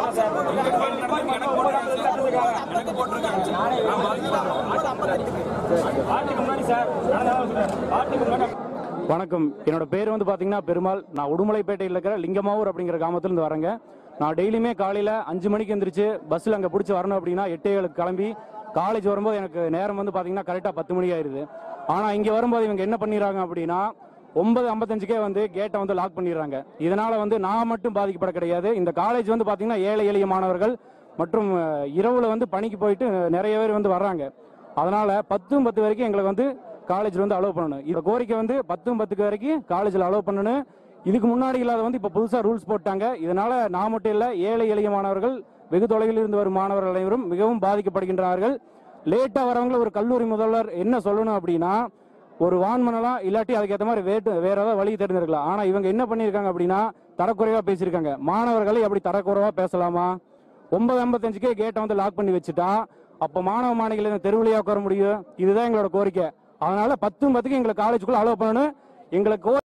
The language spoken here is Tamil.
வணக்கம் என்னோட பேர் வந்து பாத்தீங்கன்னா பெருமாள் நான் உடுமலைப்பேட்டையில் இருக்கிற லிங்கமாவூர் அப்படிங்கிற கிராமத்துல வரேங்க நான் டெய்லியுமே காலையில அஞ்சு மணிக்கு எந்திரிச்சு பஸ்ல அங்க பிடிச்சி வரணும் அப்படின்னா எட்டு ஏழுக்கு கிளம்பி காலேஜ் வரும்போது எனக்கு நேரம் வந்து பாத்தீங்கன்னா கரெக்டா பத்து மணி ஆயிருது ஆனா இங்க வரும்போது இவங்க என்ன பண்ணிடுறாங்க அப்படின்னா ஒன்பது ஐம்பத்தஞ்சுக்கே வந்து கேட்டை வந்து லாக் பண்ணிடுறாங்க இதனால வந்து நான் மட்டும் பாதிக்கப்பட கிடையாது இந்த காலேஜ் வந்து பாத்தீங்கன்னா ஏழை எளிய மாணவர்கள் மற்றும் அஹ், இரவுல வந்து பணிக்கு போயிட்டு நிறைய பேர் வந்து வர்றாங்க அதனால பத்தும் பத்து வரைக்கும் எங்களுக்கு வந்து காலேஜ்ல வந்து அலோவ் பண்ணணும் இந்த கோரிக்கை வந்து பத்தும் பத்துக்கு வரைக்கும் காலேஜ்ல அலோவ் பண்ணணும் இதுக்கு முன்னாடி இல்லாத வந்து இப்ப புதுசா ரூல்ஸ் போட்டாங்க இதனால நான் மட்டும் இல்ல ஏழை எளிய மாணவர்கள் வெகு தொலைவில் இருந்து வரும் மாணவர்கள் அனைவரும் மிகவும் பாதிக்கப்படுகின்றார்கள் லேட்டா வரவங்க ஒரு கல்லூரி முதல்வர் என்ன சொல்லணும் அப்படின்னா ஒரு வான் பண்ணலாம் இல்லாட்டி அதுக்கேற்ற மாதிரி வேட்டு வேற ஏதாவது வழி தெரிஞ்சிருக்கலாம் ஆனா இவங்க என்ன பண்ணிருக்காங்க அப்படின்னா தரக்குறைவா பேசியிருக்காங்க மாணவர்களை அப்படி தரக்குறைவா பேசலாமா ஒன்பது ஐம்பத்தஞ்சுக்கே கேட்டை வந்து லாக் பண்ணி வச்சுட்டா அப்ப மாணவ மாணவிகளை இந்த தெருவிலையா உட்கார முடியும் இதுதான் எங்களோட கோரிக்கை அதனால பத்தும் பத்துக்கு எங்களை காலேஜுக்குள்ள அலோவ் பண்ணணும் எங்களுக்கு கோரி